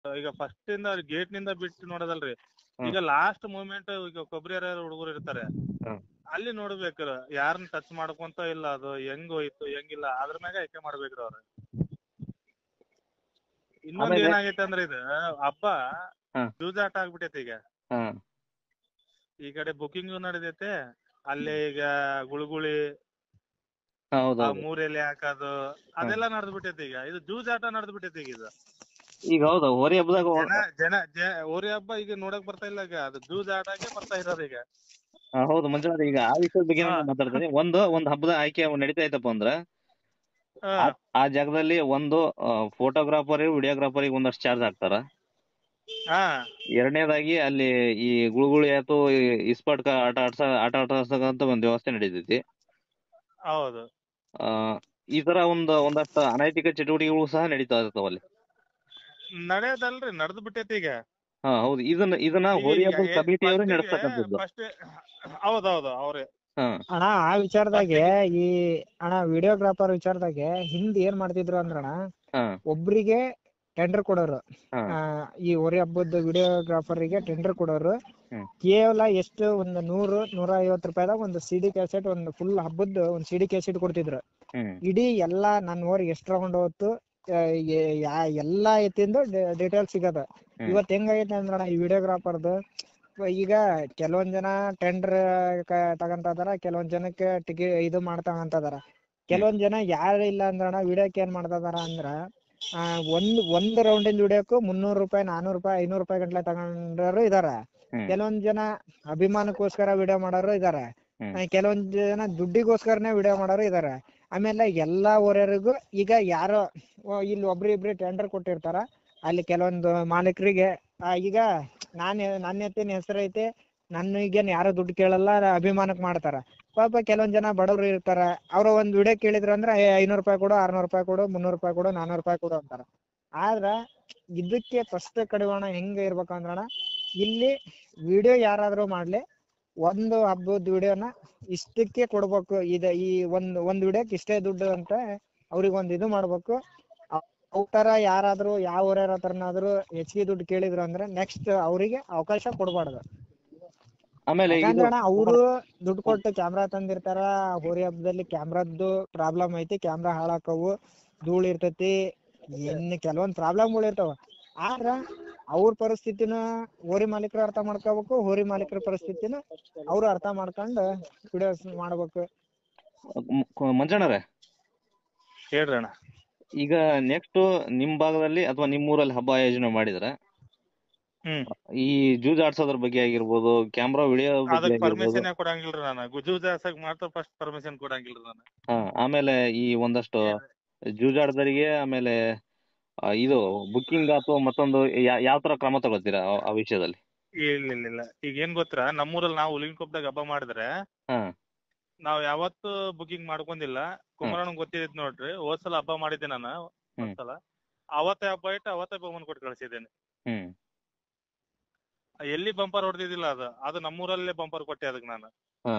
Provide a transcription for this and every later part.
ಈಗ ಫಸ್ಟ್ ಇಂದ ಗೇಟ್ ನಿಂದ ಬಿಟ್ಟು ನೋಡೋದಲ್ರಿ ಹ್ಮ್. ಈಗ ಲಾಸ್ಟ್ ಮೂಮೆಂಟ್ ಈಗ ಕೊಬ್ಬರಿ ಹುಡುಗರು ಇರ್ತಾರೆ ಹ್ಮ್. ಅಲ್ಲಿ ನೋಡ್ಬೇಕ್ರ ಯಾರನ್ನ ಟಚ್ ಮಾಡ್ಕೊಂತ ಇಲ್ಲ ಅದು ಹೆಂಗ್ ಹೋಯ್ತು ಹೆಂಗಿಲ್ಲ ಅದ್ರ ಮ್ಯಾಗ ಆಯ್ಕೆ ಮಾಡ್ಬೇಕ್ರಿ ಅವ್ರ ಇನ್ನೊಂದ್ ಆಮೇಲೆ- ಏನಾಗೈತೆ ಅಂದ್ರೆ ಇದು ಹಬ್ಬ ಹ್ಮ್. ಜೂಜಾಟ ಆಗ್ಬಿಟ್ಟೈತಿ ಈಗ ಹಾ ಈ ಕಡೆ ಬುಕಿಂಗ್ ನಡಿದೈತೆ ಅಲ್ಲೇ ಈಗ ಗುಳುಗುಳಿ ಹಾ, ಆ ಹೌದೌದು ಮೂರ್ ಎಲೆ ಹಾಕೋದು ಅದೆಲ್ಲ ನಡ್ದ್ ಬಿಟ್ಟೈತಿ ಈಗ ಇದು ಜೂಜಾಟ ನಡ್ದ್ ಬಿಟ್ಟೈತಿ ಈಗ ಇದು ಈಗ ಹೌದು ಹೋರಿ ಹಬ್ಬದಾಗ ಜನ ಜನ ಜ- ಹೋರಿ ಹಬ್ಬ ಈಗ ನೋಡಕ್ ಬರ್ತಾ ಇಲ್ಲ ಈಗ ಅದು ಜೂಜಾಟಕ್ಕೆ ಬರ್ತಾ ಇರೋದು ಈಗ ಹಾ, ಹೌದು ಮಂಜುನಾಥ್ ಈಗ ಆ ವಿಷಯದ ಬಗ್ಗೆ ಹಾ. ನಾನು ಮಾತಾಡ್ತೀನಿ ಒಂದು ಒಂದ್ ಹಬ್ಬದ ಆಯ್ಕೆ ನಡೀತಾ ಐತಪ್ಪ ಅಂದ್ರ ಹಾ, ಆ- ಆ ಜಾಗದಲ್ಲಿ ಒಂದು ಫೋಟೋಗ್ರಾಫರ್ ವಿಡಿಯೋಗ್ರಾಫರ್ ಒಂದಷ್ಟು ಚಾರ್ಜ್ ಹಾಕ್ತಾರ ಹಾ ಎರಡನೇದಾಗಿ ಅಲ್ಲಿ ಈ ಗುಳುಗುಳಿ ಆಯ್ತು ಈ ಇಸ್ಪಾಟ್ ಆಟ ಆಡ್ಸ ಆಟ ಆಡ್ಸಕ್ಕಂತ ಒಂದ್ ವ್ಯವಸ್ಥೆ ನಡೀತೈತಿ ಹೌದು ಆ ಈ ತರ ಒಂದ್ ಒಂದಷ್ಟು ಅನೈತಿಕ ಚಟುವಟಿಕೆಗಳು ಸಹ ನಡೀತಾ ಇರ್ತಾವ ಅಲ್ಲಿ ನಡೆಯೋದಲ್ರಿ ನಡ್ದ್ ಬಿಟ್ಟೈತಿ ಈಗ ಹಾ ಹೌದು ಇದನ್ನ ಇದನ್ನ ಹೋರಿ ಹಬ್ಬದ ಕಮಿಟಿಯವರು ನಡೆಸ್ತಕ್ಕಂಥದ್ದು ಫಸ್ಟ್ ಹೌದೌದು ಅವ್ರೆ ಹಾ ಅಣ್ಣ ಆ ವಿಚಾರದಾಗೆ ಈ ಅಣ್ಣ ವಿಡಿಯೋಗ್ರಾಫರ್ ವಿಚಾರದಾಗೆ ಹಿಂದ್ ಏನ್ ಮಾಡ್ತಿದ್ರು ಅಂದ್ರಣ್ಣ ಹಾ ಒಬ್ರಿಗೆ ಟೆಂಡರ್ ಕೊಡೋರು ಹಾ. ಆ, ಈ ಹೊರೆ ಹಬ್ಬದ ವಿಡಿಯೋಗ್ರಾಫರಿಗೆ ಟೆಂಡರ್ ಕೊಡೋರು ಹ್ಮ್. ಕೇವಲ ಎಷ್ಟು ಒಂದು ನೂರು ನೂರ ಐವತ್ತು ರೂಪಾಯಿದಾಗ ಒಂದು ಸಿಡಿ ಕ್ಯಾಸೆಟ್ ಒಂದು ಫುಲ್ ಹಬ್ಬದ ಒಂದು ಸಿಡಿ ಕ್ಯಾಸೆಟ್ ಕೊಡ್ತಿದ್ರು ಹ್ಮ್ ಇಡೀ ಎಲ್ಲಾ ನನ್ನ ಊರಿಗೆ ಎಷ್ಟ್ ರೌಂಡ್ ಹೋತು ಆ, ಎ- ಯಾ- ಎಲ್ಲಾ ಎತ್ತಿಂದು ಡೀಟೇಲ್ ಸಿಗದ ಹ್ಮ್. ಇವತ್ ಹೆಂಗೈತೆ ಅಂದ್ರಣ್ಣ ಈ ವಿಡಿಯೋಗ್ರಾಫರ್ದು ಈಗ ಕೆಲವೊಂದ್ ಜನ ಟೆಂಡರ್ ತಗಂತ ಇದಾರ ಕೆಲವೊಂದ್ ಜನಕ್ಕೆ ಟಿಕೆಟ್ ಇದು ಮಾಡ್ತಂತ ಇದಾರ ಕೆಲವೊಂದ್ ಜನ ಯಾರು ಇಲ್ಲ ಅಂದ್ರಣ್ಣ ವಿಡಿಯೋಕ್ ಏನ್ ಮಾಡ್ತಾ ಇದಾರ ಅಂದ್ರ ಆ, ಒಂದ್ ಒಂದ್ ರೌಂಡಿಂದ ವಿಡಿಯೋಕ್ ಮುನ್ನೂರ್ ರೂಪಾಯಿ ನಾನೂರ್ ರೂಪಾಯಿ ಐನೂರ್ ರೂಪಾಯಿ ಗಂಟ್ಲೆ ತಗೊಂಡರು ಇದಾರ ಹ್ಮ್. ಕೆಲವೊಂದ್ ಜನ ಅಭಿಮಾನಕ್ಕೋಸ್ಕರ ವಿಡಿಯೋ ಮಾಡೋರು ಇದಾರೆ ಹ್ಮ್. ಕೆಲವೊಂದ್ ಜನ ದುಡ್ಡಿಗೋಸ್ಕರನೇ ವಿಡಿಯೋ ಮಾಡೋರು ಇದಾರೆ ಆಮೇಲೆ ಎಲ್ಲಾ ಓರಿಯರಿಗೂ ಈಗ ಯಾರೋ ಓ, ಇಲ್ಲಿ ಒಬ್ರು ಇಬ್ರು ಟೆಂಡರ್ ಕೊಟ್ಟಿರ್ತಾರ ಅಲ್ಲಿ ಕೆಲವೊಂದು ಮಾಲೀಕರಿಗೆ ಆ, ಈಗ ನಾನ್ ನನ್ನ ಎತ್ತಿನ ಹೆಸರು ಐತೆ ನನಗೇನ್ ಯಾರು ದುಡ್ಡು ಕೇಳಲ್ಲ ಅಭಿಮಾನಕ್ ಮಾಡ್ತಾರ ಪಾಪ ಕೆಲವೊಂದ್ ಜನ ಬಡವ್ರು ಇರ್ತಾರ ಅವ್ರ ಒಂದ್ ವಿಡಿಯೋ ಕೇಳಿದ್ರು ಅಂದ್ರೆ ಏ ಐನೂರ್ ರೂಪಾಯಿ ಕೊಡು ಆರ್ನೂರ್ ರೂಪಾಯಿ ಕೊಡು ಮುನ್ನೂರ್ ರೂಪಾಯಿ ಕೊಡು ನಾನೂರ್ ರೂಪಾಯಿ ಕೊಡು ಅಂತಾರ ಆದ್ರ ಇದಕ್ಕೆ ಫಸ್ಟ್ ಕಡಿವಾಣ ಹೆಂಗ ಇರ್ಬೇಕಂದ್ರಣ ಇಲ್ಲಿ ವಿಡಿಯೋ ಯಾರಾದ್ರೂ ಮಾಡ್ಲಿ ಒಂದು ಹಬ್ಬದ ವಿಡಿಯೋನ ಇಷ್ಟಕ್ಕೆ ಕೊಡ್ಬೇಕು ಇದ ಈ ಒಂದ್ ಒಂದ್ ವಿಡಿಯೋಕ್ ಇಷ್ಟೇ ದುಡ್ಡು ಅಂತ ಅವ್ರಿಗೆ ಒಂದ್ ಇದು ಮಾಡ್ಬೇಕು ಅವ್ ತರ ಯಾರಾದ್ರೂ ಯಾವ ಊರ್ಯಾರ ಹತ್ರನಾದ್ರೂ ಹೆಚ್ಚಿಗೆ ದುಡ್ಡು ಕೇಳಿದ್ರು ಅಂದ್ರೆ ನೆಕ್ಸ್ಟ್ ಅವರಿಗೆ ಅವಕಾಶ ಕೊಡ್ಬಾರ್ದು ಆಮೇಲೆ ಇದು ಯಾಕಂದ್ರೆ ಅಣ್ಣ ಅವರು ದುಡ್ಡು ಕೊಟ್ಟು ಕ್ಯಾಮ್ರಾ ತಂದಿರ್ತಾರ ಹೋರಿ ಹಬ್ಬದಲ್ಲಿ ಕ್ಯಾಮ್ರಾದ್ದು ಪ್ರಾಬ್ಲಮ್ ಐತಿ ಕ್ಯಾಮ್ರಾ ಹಾಳಾಕವು ಧೂಳ್ ಇರ್ತೈತಿ ಇನ್ನು ಕೆಲವೊಂದ್ ಪ್ರಾಬ್ಲಮ್ಗಳು ಇರ್ತಾವ ಆದ್ರ ಅವ್ರ ಪರಿಸ್ಥಿತಿನ ಹೋರಿ ಮಾಲೀಕರು ಅರ್ಥ ಮಾಡ್ಕೋಬೇಕು ಹೋರಿ ಮಾಲೀಕರ ಪರಿಸ್ಥಿತಿನ ಅವ್ರು ಅರ್ಥ ಮಾಡ್ಕೊಂಡು ವಿಡಿಯೋಸ್ ಮಾಡ್ಬೇಕು ಮ್- ಕ- ಮಂಜಣ್ಣರೇ ಹೇಳ್ರಿ ಅಣ್ಣ ಈಗ ನೆಕ್ಸ್ಟ್ ನಿಮ್ ಭಾಗದಲ್ಲಿ ಅಥವಾ ನಿಮ್ ಊರಲ್ಲಿ ಹಬ್ಬ ಆಯೋಜನೆ ಮಾಡಿದ್ರೆ ಹ್ಮ್ ಈ ಜೂಜ್ ಆಡ್ಸೋದ್ರ ಬಗ್ಗೆ ಆಗಿರ್ಬೋದು ಕ್ಯಾಮ್ರಾ ವಿಡಿಯೋ ಬಗ್ಗೆ ಅದಕ್ ಆಗಿರ್ಬೋದು ಪರ್ಮಿಷನ್ ಕೊಡಂಗಿಲ್ರಿ ನಾನು ಗುಜು ಜಾಸಕ್ ಮಾತ್ರ ಫಸ್ಟ್ ಪರ್ಮಿಷನ್ ಕೊಡಂಗಿಲ್ರಿ ನಾನು ಹಾ ಆಮೇಲೆ ಈ ಒಂದಷ್ಟು ಜೂಜಾಡದರಿಗೆ ಆಮೇಲೆ ಆ, ಇದು ಬುಕ್ಕಿಂಗ್ ಅಥವಾ ಮತ್ತೊಂದು ಯಾ- ಯಾವ ತರ ಕ್ರಮ ತಗೋತೀರಾ ಆ- ಆ ವಿಷಯದಲ್ಲಿ ಇಲ್ಲ ಇಲ್ಲ ಇಲ್ಲ ಈಗ ಏನ್ ಗೊತ್ತಾ ನಮ್ಮೂರಲ್ಲಿ ನಾವು ಹುಲಿನ್ಕೊಪ್ಪದಾಗ ಹಬ್ಬ ಮಾಡಿದ್ರೆ ಹಾ ನಾವ್ ಯಾವತ್ತು ಬುಕಿಂಗ್ ಮಾಡ್ಕೊಂಡಿಲ್ಲ ಕುಮಾರಣ್ಣ ಗೊತ್ತಿದ್ ನೋಡ್ರಿ ಹೋದ್ ಸಲ ಹಬ್ಬ ಮಾಡಿದ್ದೆ ನಾನು ಹ್ಮ್. ಒಂದ್ಸಲ ಅವತ್ತೇ ಹಬ್ಬ ಇಟ್ಟು ಅವತ್ತೇ ಬಹುಮಾನ ಕೊಟ್ಟು ಕಳ್ಸಿದ್ದೇನೆ ಹ್ಮ್ ಎಲ್ಲಿ ಬಂಪರ್ ಹೊಡೆದಿದ್ದಿಲ್ಲ ಅದು ಅದು ನಮ್ಮೂರಲ್ಲೇ ಬಂಪರ್ ಕೊಟ್ಟೆ ಅದಕ್ಕೆ ನಾನು ಹಾ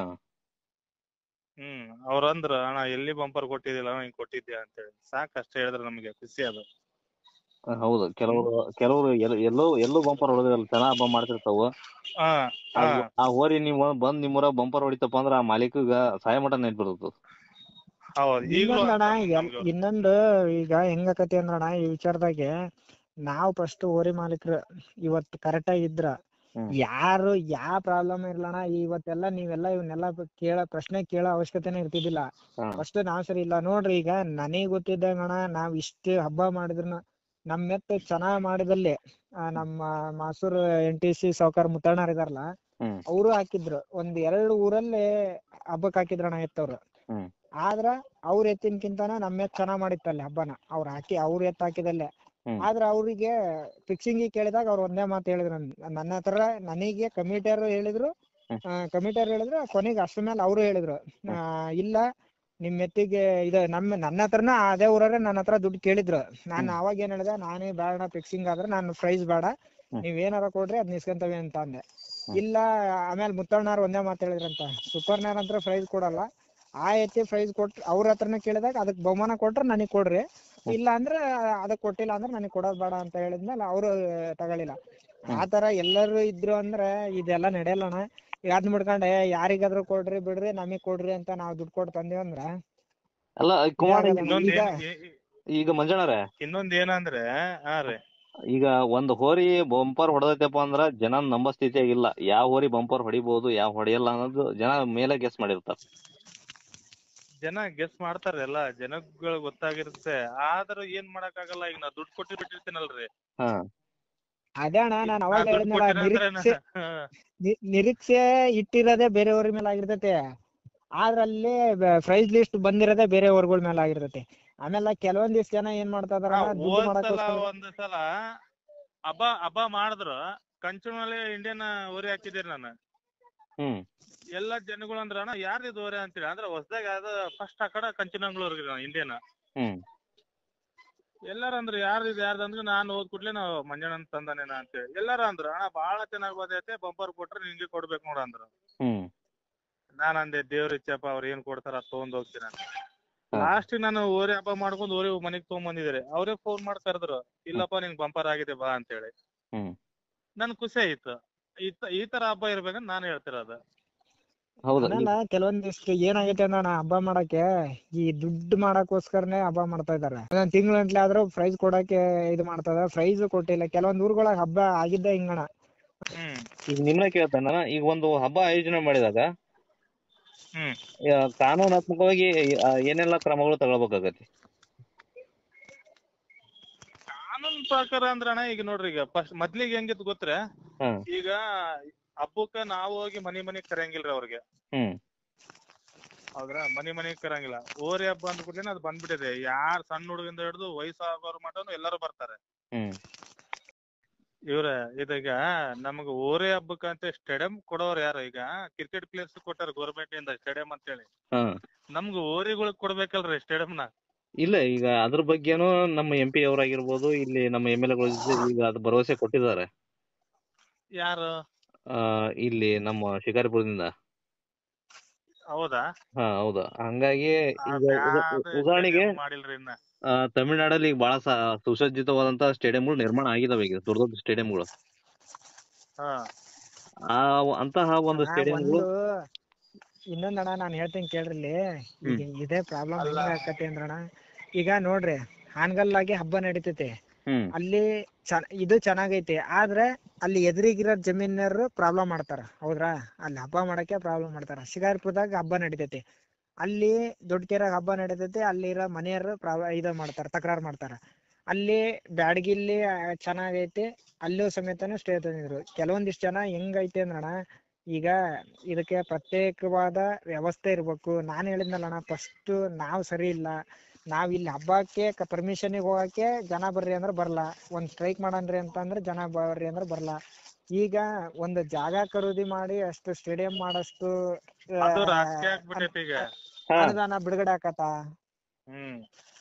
ಹ್ಮ್ ಅವ್ರ ಅಂದ್ರ ಅಣ್ಣ ಎಲ್ಲಿ ಬಂಪರ್ ಕೊಟ್ಟಿದ್ದಿಲ್ಲ ಅಣ್ಣ ಹಿಂಗ್ ಕೊಟ್ಟಿದ್ದೆ ಅಂತೇಳಿ ಸಾಕ್ ಅಷ್ಟೇ ಹೇಳಿದ್ರೆ ನಮಗೆ ಖುಷಿ ಅದು ಹೌದು ಕೆಲವರು ಕೆಲವರು ಎಲ್- ಎಲ್ಲೋ ಎಲ್ಲೋ ಬಂಪರ್ ಹೊಡೆದಿರಲ್ಲ ಚೆನ್ನಾಗ್ ಹಬ್ಬ ಮಾಡ್ತಿರ್ತಾವ ಹಾ ಹಾ ಅದು- ಆ ಹೋರಿ ನೀವು ಬಂದ್ ನಿಮ್ಮೂರ ಬಂಪರ್ ಹೊಡಿತಪ್ಪ ಅಂದ್ರ ಆ ಮಾಲೀಕಗ ಸಾಯ ಮಟ ನೆನ್ಪಿರ್ತದ ಹೌದು ಈಗಲೂ ಇನ್ನೊಂದಣ್ಣ ಎಲ್- ಇನ್ನೊಂದು ಈಗ ಹೆಂಗಾಕತಿ ಅಂದ್ರಣ್ಣ ಈ ವಿಚಾರದಾಗೆ ನಾವ್ ಫಸ್ಟ್ ಹೋರಿ ಮಾಲೀಕರು ಇವತ್ ಕರೆಕ್ಟ್ ಆಗಿದ್ರ ಹ್ಮ್. ಯಾರು ಯಾ ಪ್ರಾಬ್ಲಮ್ ಇರ್ಲಣ್ಣ ಇವತ್ತೆಲ್ಲ ನೀವೆಲ್ಲ ಇವನ್ನೆಲ್ಲ ಕೇಳ ಪ್ರಶ್ನೆ ಕೇಳೋ ಅವಶ್ಯಕತೆನೇ ಇರ್ತಿದ್ದಿಲ್ಲ ಹಾ. ಫಸ್ಟ್ ನಾವ್ ಸರಿ ಇಲ್ಲ ನೋಡ್ರಿ ಈಗ ನನಗ್ ಗೊತ್ತಿದ್ದಂಗಣ ನಾವ್ ಇಷ್ಟು ಹಬ್ಬ ಮಾಡಿದ್ರು ನಮ್ ಎತ್ತು ಚೆನ್ನಾಗ್ ಮಾಡಿದಲ್ಲಿ ಆ, ನಮ್ಮ ಮಾಸೂರ್ ಎನ್ ಟಿ ಸಿ ಸಾವ್ಕಾರ್ ಮುತ್ತಣ್ಣರ್ ಇದಾರಲ್ಲ ಹ್ಮ್. ಅವರು ಹಾಕಿದ್ರು ಒಂದ್ ಎರಡು ಊರಲ್ಲಿ ಹಬ್ಬಕ್ ಹಾಕಿದ್ರಣ್ಣ ಎತ್ತವ್ರು ಹ್ಮ್. ಆದ್ರ ಅವ್ರ ಎತ್ತಿನಕಿಂತನ ನಮ್ ಎತ್ ಚೆನ್ನಾಗ್ ಮಾಡಿತ್ತಲ್ಲಿ ಹಬ್ಬನ ಅವ್ರ ಹಾಕಿ ಅವ್ರ ಎತ್ ಹಾಕಿದಲ್ಲೇ ಹ್ಮ್. ಆದ್ರ ಅವ್ರಿಗೆ ಫಿಕ್ಸಿಂಗ್ ಕೇಳಿದಾಗ ಅವ್ರ ಒಂದೇ ಮಾತು ಹೇಳಿದ್ರು ನನ್- ನನ್ನ ಹತ್ರ ನನಗೆ ಕಮಿಟಿಯರು ಹೇಳಿದ್ರು ಹ್ಮ್. ಕಮಿಟಿಯರ್ ಹೇಳಿದ್ರು ಕೊನೆಗೆ ಅಷ್ಟ್ರ ಮೇಲೆ ಅವರು ಹೇಳಿದ್ರು ಆ, ಇಲ್ಲ ನಿಮ್ ಎತ್ತಿಗೆ ಇದು ನಮ್ಮ ನನ್ನ ಹತ್ರನ ಅದೇ ಊರವ್ರೆ ನನ್ನ ಹತ್ರ ದುಡ್ಡು ಕೇಳಿದ್ರು ನಾನು ಹ್ಮ್. ಅವಾಗ ಏನ್ ಹೇಳಿದೆ ನಾನೇ ಬೇಡ ಫಿಕ್ಸಿಂಗ್ ಆದ್ರೆ ನಾನು ಪ್ರೈಸ್ ಬೇಡ ಹ್ಮ್. ನೀವ್ ಏನಾರ ಕೊಡ್ರಿ ಅದ್ ನಿಸ್ಕೊಂತವಿ ಅಂತ ಅಂದೆ ಹ್ಮ್. ಇಲ್ಲ ಆಮೇಲೆ ಮುತ್ತಣ್ಣಾರ್ ಒಂದೇ ಮಾತು ಹೇಳಿದ್ರಂತ ಸೂಪರ್ನಾರ್ ಹತ್ರ ಪ್ರೈಸ್ ಕೊಡಲ್ಲ ಆ ಎತ್ತಿ ಪ್ರೈಸ್ ಕೊಟ್ ಅವ್ರ ಹತ್ರನೇ ಕೇಳಿದಾಗ ಅದಕ್ ಬಹುಮಾನ ಕೊಟ್ರೆ ನನಗ್ ಕೊಡ್ರಿ ಇಲ್ಲ ಅಂದ್ರೆ ಅದಕ್ ಕೊಟ್ಟಿಲ್ಲ ಅಂದ್ರೆ ನನಗ್ ಕೊಡೋದ್ ಬೇಡ ಅಂತ ಹೇಳಿದ್ಮೇಲೆ ಅವರು ತಗೊಳಿಲ್ಲ ಆತರ ಎಲ್ಲರೂ ಇದ್ರು ಅಂದ್ರೆ ಇದೆಲ್ಲ ನಡೆಯಲ್ಲಣ್ಣ ಈಗ ಅದ್ ಮುಡ್ಕೊಂಡೆ ಯಾರಿಗಾದ್ರೂ ಕೊಡ್ರಿ ಬಿಡ್ರಿ ನಮಗ್ ಕೊಡ್ರಿ ಅಂತ ನಾವ್ ದುಡ್ಡು ಕೊಟ್ಟು ತಂದೇವ್ ಅಂದ್ರ ಅಲ್ಲ ಕುಮಾರ್ ಇದಾಗಲ್ಲ. ಇನ್ನೊಂದ್ ಈಗ- ಏನ್- ಏ- ಈಗ ಮಂಜಣ್ಣರೇ ಇನ್ನೊಂದ್ ಏನಂದ್ರೆ ಹಾ ರೀ ಈಗ ಒಂದ್ ಹೋರಿ ಬಂಪರ್ ಹೊಡೆದೈತಪ್ಪ ಅಂದ್ರ ಜನ ನಂಬೋ ಸ್ಥಿತಿಯಾಗಿಲ್ಲ ಯಾವ ಹೋರಿ ಬಂಪರ್ ಹೊಡಿಬಹುದು ಯಾವ ಹೊಡೆಯಲ್ಲ ಅನ್ನೋದು ಜನ ಮೇಲೆ ಗೆಸ್ ಮಾಡಿರ್ತಾರ ಜನ ಗೆಸ್ ಮಾಡ್ತಾರೆ ಎಲ್ಲ ಜನಗಳು ಗೊತ್ತಾಗಿರುತ್ತೆ ಆದ್ರೂ ಏನ್ ಮಾಡಕ್ ಆಗಲ್ಲ ಈಗ ನಾ ದುಡ್ಡು ಕೊಟ್ಟು ಬಿಟ್ಟಿರ್ತೀನಲ್ರಿ ಹಾ ಅದೇ ಅಣ್ಣ ನಾನ್ ನಾ ಅವಾಗ ದುಡ್ಡ್ ಹೇಳಿದ್ನಲ್ಲ ಕೊಟ್ಟಿಲ್ಲ ಅಂದ್ರೆ ನಿರೀಕ್ಷೆ ಹಾ. ನಿ- ನಿರೀಕ್ಷೆ ಇಟ್ಟಿರೋದೇ ಬೇರೆಯವ್ರ ಮೇಲೆ ಆಗಿರ್ತೈತೆ ಆದ್ರ ಅಲ್ಲಿ ಪ್ರೈಸ್ ಲಿಸ್ಟ್ ಬಂದಿರೋದೇ ಬೇರೆ ಊರ್ಗಳ ಮೇಲೆ ಆಗಿರ್ತೈತೆ ಆಮೇಲೆ ಕೆಲವೊಂದಿಷ್ಟು ಜನ ಏನ್ ಮಾಡ್ತಾ ಇದಾರ ಹಾ, ದುಡ್ಡು ಹೋದ್ ಸಲ ಮಾಡಕ್ಕೋಸ್ಕರ ಒಂದ್ ಸಲ ಹಬ್ಬ ಹಬ್ಬ ಮಾಡಿದ್ರು ಕಂಚುನಲ್ಲಿ ಇಂಡಿಯನ್ ಊರಿ ಹಾಕಿದ್ದೀರಿ ನಾನು ಹ್ಮ್ ಎಲ್ಲಾ ಜನಗಳು ಅಂದ್ರ ಅಣ್ಣ ಯಾರ್ದು ಇದು ಊರಿ ಅಂತೇಳಿ ಅಂದ್ರೆ ಹೊಸದಾಗ ಅದ ಫಸ್ಟ್ ಆ ಕಡೆ ಕಂಚನಂಗ್ಳೂರ್ಗೆ ಇಂಡಿಯನ್ ಹ್ಮ್ ಎಲ್ಲಾರ ಅಂದ್ರ ಯಾರ್ದು ಇದು ಯಾರ್ದು ಅಂದ್ರೆ ನಾನು ಹೋದ್ ಕೂಡ್ಲೆ ನಾವು ಮಂಜಣ್ಣನ್ ತಂದಾನೇನ ಅಂತೇಳಿ ಎಲ್ಲಾರ ಅಂದ್ರ ಅಣ್ಣ ಬಾಳ ಚೆನ್ನಾಗ್ ಬಂದೈತೆ ಬಂಪರ್ ಕೊಟ್ರೆ ನಿಂಗೆ ಕೊಡ್ಬೇಕು ನೋಡ ಅಂದ್ರ ಹ್ಮ್ ನಾನ್ ಅಂದೆ ದೇವ್ರ ಇಚ್ಛಪ್ಪ ಅವ್ರ ಏನ್ ಕೊಡ್ತಾರ ಅದ್ ತಗೊಂಡ್ ಹೋಗ್ತೀನಿ ಅಂತ ಹಾ. ಲಾಸ್ಟ್ ನಾನು ಓರಿ ಹಬ್ಬ ಮಾಡ್ಕೊಂಡ್ ಓರಿ ಮನೆಗ್ ತಗೊಂಡ್ ಅವ್ರೇ ಫೋನ್ ಮಾಡಿ ಕರೆದ್ರು ಇಲ್ಲಪ್ಪ ನಿಂಗ್ ಬಂಪರ್ ಆಗಿದೆ ಬಾ ಅಂತೇಳಿ ಹ್ಮ್ ನನ್ ಖುಷಿ ಆಯ್ತು ಈ ತ- ಈ ತರ ಹಬ್ಬ ಇರ್ಬೇಕಂತ ನಾನು ಹೇಳ್ತಿರೋದು ಹೌದು ಆಮೇಲೆ ಕೆಲವೊಂದಿಷ್ಟು ಏನಾಗೈತೆ ಅಂದ್ರೆ ಅಣ್ಣ ಹಬ್ಬ ಮಾಡಕ್ಕೆ ಈ ದುಡ್ಡು ಮಾಡಕ್ಕೋಸ್ಕರನೇ ಹಬ್ಬ ಮಾಡ್ತಾ ಇದಾರೆ ಒಂದೊಂದ್ ತಿಂಗಳಂಟ್ಲೆ ಆದ್ರೂ ಪ್ರೈಸ್ ಕೊಡಕ್ಕೆ ಇದು ಮಾಡ್ತಾ ಇದಾರೆ ಪ್ರೈಸ್ ಕೊಟ್ಟಿಲ್ಲ ಕೆಲವೊಂದ್ ಊರ್ಗೊಳಗ್ ಹಬ್ಬ ಆಗಿದ್ದ ಹಿಂಗಣ ಹ್ಮ್ ಈಗ ನಿಮ್ನ ಕೇಳ್ತಾನ ಈಗ ಒಂದು ಹಬ್ಬ ಆಯೋಜನೆ ಮಾಡಿದಾಗ ಹ್ಮ್ ಆ, ಕಾನೂನಾತ್ಮಕವಾಗಿ ಆ, ಏನೆಲ್ಲ ಕ್ರಮಗಳು ತಗೊಳ್ಬೇಕಾಗತ್ತೆ ಕಾನೂನ್ ಪ್ರಕಾರ ಅಂದ್ರ ಅಣ್ಣ ಈಗ ನೋಡ್ರಿ ಈಗ ಫಸ್ಟ್ ಮೊದ್ಲಿಗೆ ಹೆಂಗಿತ್ತು ಗೊತ್ತ್ರೆ ಹ್ಮ್ ಈಗ ಹಬ್ಬಕ್ಕ ನಾವು ಹೋಗಿ ಮನಿ ಮನಿಗ್ ಕರೆಯಂಗಿಲ್ರಿ ಅವ್ರಿಗೆ ಹ್ಮ್ ಹೌದ್ರಾ ಮನಿ ಮನಿಗ್ ಕರಂಗಿಲ್ಲ ಓರಿ ಹಬ್ಬ ಅಂದ ಕೂಡಲೇ ಅದು ಬಂದ್ಬಿಟ್ಟಿದೆ ಯಾರ್ ಸಣ್ಣ ಹುಡುಗಿಂದ ಹಿಡಿದು ವಯಸ್ಸಾಗೋರ್ ಮಟನು ಎಲ್ಲರೂ ಬರ್ತಾರೆ ಹ್ಮ್ ಇವ್ರ ಇದೀಗ ನಮಗ ಓರೆ ಹಬ್ಬಕ್ಕಂತ ಸ್ಟೇಡಿಯಂ ಕೊಡೋರ್ ಯಾರು ಈಗ ಕ್ರಿಕೆಟ್ ಪ್ಲೇಯರ್ಸ್ ಕೊಟ್ಟಾರ ಗೌರ್ಮೆಂಟ್ ಇಂದ ಸ್ಟೇಡಿಯಂ ಅಂತೇಳಿ ಹಾ ನಮ್ಗ ಓರಿಗಳಿಗೆ ಕೊಡ್ಬೇಕಲ್ರಿ ಸ್ಟೇಡಿಯಂನ ಇಲ್ಲ ಈಗ ಅದ್ರ ಬಗ್ಗೆನೂ ನಮ್ಮ ಎಂ ಪಿ ಅವರಾಗಿರ್ಬೋದು ಇಲ್ಲಿ ನಮ್ಮ ಎಂ ಎಲ್ ಈಗ ಅದು ಭರವಸೆ ಕೊಟ್ಟಿದ್ದಾರೆ ಯಾರು ಆ ಇಲ್ಲಿ ನಮ್ಮ ಶಿಕಾರಿಪುರದಿಂದ ಹೌದಾ ಹಾ ಹೌದು ಹಂಗಾಗಿ ಈಗ ಉದಾ- ಅದ್ ಉದಾಹರಣೆಗೆ stadium ಮಾಡಿಲ್ರಿ ಇನ್ನ ಆ, ತಮಿಳ್ನಾಡಲ್ಲಿ ಈಗ ಬಹಳ ಸ- ಸುಸಜ್ಜಿತವಾದಂತಹ ಸ್ಟೇಡಿಯಂಗಳು ನಿರ್ಮಾಣ ಆಗಿದಾವೆ ಈಗ ದೊಡ್ಡ ದೊಡ್ಡ ಸ್ಟೇಡಿಯಂಗಳು ಹಾ ಆ ಅಂತಹ ಒಂದು ಅಣ್ಣ, ಸ್ಟೇಡಿಯಂಗಳು ಒಂದು ಇನ್ನೊಂದಣ್ಣ ನಾನ್ ಹೇಳ್ತೀನಿ ಕೇಳ್ರಿ ಇಲ್ಲಿ ಈಗ ಇದೇ ಪ್ರಾಬ್ಲಮ್ ಅಲ್ಲ. ಹೆಂಗ್ ಆಕತಿ ಅಂದ್ರಣ್ಣ ಈಗ ನೋಡ್ರಿ ಹಾನಗಲ್ಲಾಗಿ ಹಬ್ಬ ನಡೀತೈತಿ ಹ್ಮ್ ಅಲ್ಲಿ ಚ- ಇದು ಚೆನ್ನಾಗೈತಿ ಆದ್ರೆ ಅಲ್ಲಿ ಎದುರಿಗಿರೋ ಜಮೀನರು ಪ್ರಾಬ್ಲಮ್ ಮಾಡ್ತಾರ ಹೌದ್ರಾ ಅಲ್ಲಿ ಹಬ್ಬ ಮಾಡಕ್ಕೆ ಪ್ರಾಬ್ಲಮ್ ಮಾಡ್ತಾರ ಶಿಕಾರಿಪುರದಾಗ ಹಬ್ಬ ನಡೀತೈತಿ ಅಲ್ಲಿ ದೊಡ್ಡ ಕೆರೆಯಾಗ ಹಬ್ಬ ನಡೀತೈತಿ ಅಲ್ಲಿರೋ ಮನೆಯವರು ಪ್ರಾಬ್ಲ ಇದು ಮಾಡ್ತಾರ ತಕರಾರ್ ಮಾಡ್ತಾರ ಅಲ್ಲಿ ಬ್ಯಾಡಗಿಲ್ಲಿ ಆ, ಚೆನ್ನಾಗೈತಿ ಅಲ್ಲೂ ಸಮೇತನು ಸ್ಟೇ ತಂದಿದ್ರು ಕೆಲವೊಂದಿಷ್ಟು ಜನ ಹೆಂಗೈತಿ ಅಂದ್ರಣ್ಣ ಈಗ ಇದಕ್ಕೆ ಪ್ರತ್ಯೇಕವಾದ ವ್ಯವಸ್ಥೆ ಇರ್ಬೇಕು ನಾನ್ ಹೇಳಿದ್ನಲ್ಲಣ್ಣ ಫಸ್ಟ್ ನಾವ್ ಸರಿ ಇಲ್ಲ ನಾವ್ ಇಲ್ಲಿ ಹಬ್ಬಕ್ಕೆ ಪರ್ಮಿಷನ್ ಹೋಗಕ್ಕೆ ಜನ ಬರ್ರಿ ಅಂದ್ರ ಬರಲ್ಲ ಒಂದ್ ಸ್ಟ್ರೈಕ್ ಮಾಡನ್ರಿ ಅಂತಂದ್ರ ಜನ ಬರ್ರಿ ಅಂದ್ರ ಬರಲ್ಲ ಈಗ ಒಂದು ಜಾಗ ಖರೀದಿ ಮಾಡಿ ಅಷ್ಟು ಸ್ಟೇಡಿಯಂ ಮಾಡಷ್ಟು ಆ, ಅದು ರಾಜಕೀಯ ಆಗ್ಬಿಟ್ಟೈತಿ ಈಗ ಹಾ ಅನುದಾನ ಬಿಡುಗಡೆ ಆಕತ ಹ್ಮ್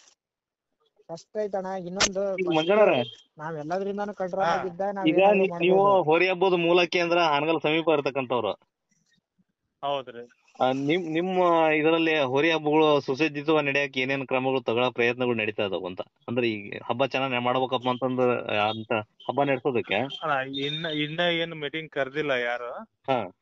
ಕಷ್ಟ ಐತಣ್ಣ ಇನ್ನೊಂದು ಈಗ first ಮಂಜಣ್ಣವ್ರೆ ನಾವ್ ಎಲ್ಲದ್ರಿಂದಾನು ಕಂಟ್ರೋಲ್ ಹಾ. ಆಗಿದ್ದ ನಾವ್ ಈಗ ಏನಾದ್ರು ನೀ- ನೀವು ಮಾಡ್ಬೋದು. ಹೋರಿ ಹಬ್ಬದ ಮೂಲ ಕೇಂದ್ರ ಹಾನಗಲ್ ಸಮೀಪ ಇರತಕ್ಕಂಥವ್ರು ಹೌದ್ರಿ ಆ, ನಿಮ್ ನಿಮ್ಮ ಇದರಲ್ಲಿ ಹೋರಿ ಹಬ್ಬಗಳು ಸುಸಜ್ಜಿತವಾಗಿ ನಡೆಯಕ್ಕೆ ಏನೇನ್ ಕ್ರಮಗಳು ತಗೊಳ್ಳೋ ಪ್ರಯತ್ನಗಳು ನಡೀತಾ ಇದಾವ ಅಂತ ಅಂದ್ರೆ ಈಗ ಹಬ್ಬ ಚೆನ್ನಾಗಿ ಮಾಡ್ಬೇಕಪ್ಪ ಅಂತಂದು ಅಂತ ಹಬ್ಬ ನಡೆಸೋದಕ್ಕೆ ಅಣ್ಣ ಇನ್ನ ಇನ್ನ ಏನ್ ಮೀಟಿಂಗ್ ಕರ್ದಿಲ್ಲ ಯಾರು ಹಾ